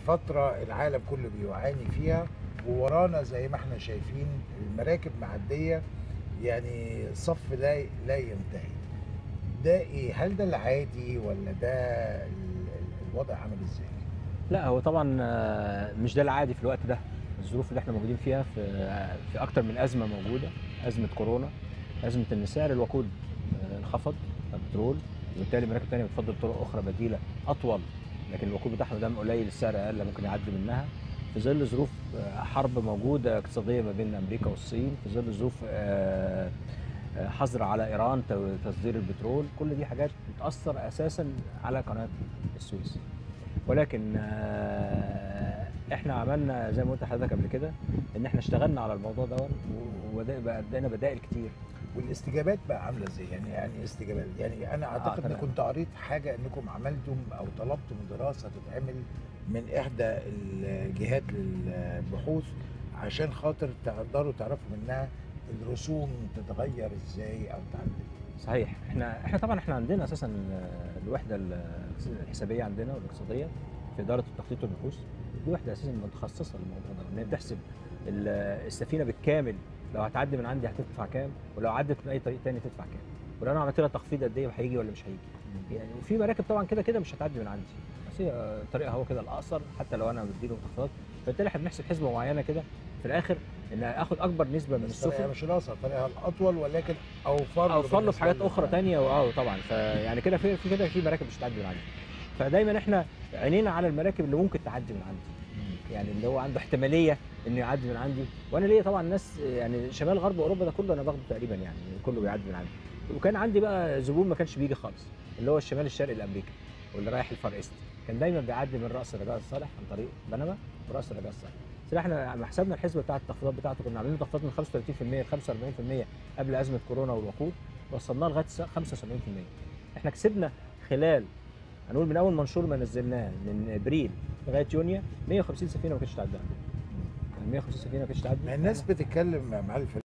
فتره العالم كله بيعاني فيها وورانا زي ما احنا شايفين المراكب معديه يعني صف لا لا ينتهي ده ايه هل ده العادي ولا ده ال- ال- الوضع عامل ازاي لا هو طبعا آه، مش ده العادي في الوقت ده الظروف اللي احنا موجودين فيها في في اكتر من ازمه موجوده ازمه كورونا ازمه ان سعر الوقود آه، انخفض البترول وبالتالي مراكب تانية بتفضل طرق اخرى بديله اطول لكن الوقود بتاعها دام قليل السعر اقل ممكن يعدي منها في ظل ظروف آه، حرب موجوده اقتصاديه ما بين امريكا والصين في ظل ظروف آه، آه، حظر على ايران تو- تصدير البترول كل دي حاجات بتاثر اساسا على قناه السويس ولكن آه، احنا عملنا زي ما قلت لحضرتك قبل كده ان احنا اشتغلنا على الموضوع ده وبدانا بدائل كتير والاستجابات بقى عامله ازاي يعني يعني استجابات يعني انا اعتقد ان تمام. كنت قريت حاجه انكم عملتم او طلبتم دراسه تتعمل من احدى الجهات للبحوث عشان خاطر تقدروا تعرفوا منها الرسوم تتغير ازاي او تعدل صحيح احنا احنا طبعا احنا عندنا اساسا ال- الوحده الحسابيه عندنا والاقتصاديه في اداره التخطيط والبحوث دي وحده اساسا متخصصه للموضوع ده ان هي بتحسب ال- السفينه بالكامل لو هتعدي من عندي هتدفع كام ولو عدت من اي طريق تاني تدفع كام ولو انا عملت لها تخفيض قد ايه هيجي ولا مش هيجي يعني وفي مراكب طبعا كده كده مش هتعدي من عندي بس هي طريقها هو كده الاقصر حتى لو انا بديله مخفضات فبالتالي احنا بنحسب حسبه معينه كده في الاخر ان اخد اكبر نسبه من بس طريقها السفن مش الاقصر طريقها الاطول ولكن اوفر له اوفر له في بالنسبة حاجات لل- اخرى تانية اه طبعا فيعني كده في في كده في مراكب مش هتعدي من عندي فدايما احنا عينينا على المراكب اللي ممكن تعدي من عندي مم. يعني اللي هو عنده احتماليه انه يعدي من عندي وانا ليا طبعا ناس يعني شمال غرب اوروبا ده كله انا باخده تقريبا يعني كله بيعدي من عندي وكان عندي بقى زبون ما كانش بيجي خالص اللي هو الشمال الشرقي الامريكي واللي رايح الفار ايست كان دايما بيعدي من راس الرجاء الصالح عن طريق بنما وراس الرجاء الصالح بس احنا لما حسبنا الحسبه بتاعه التخفيضات بتاعته كنا عاملين تخفيضات من 35% ل 45% قبل ازمه كورونا والوقود وصلناه لغايه 75% احنا كسبنا خلال هنقول من اول منشور ما نزلناه من ابريل لغايه يونيو 150 سفينه ما كانتش تعدي عندنا. يعني 150 سفينه ما كانتش تعدي ما الناس بتتكلم مع الفريق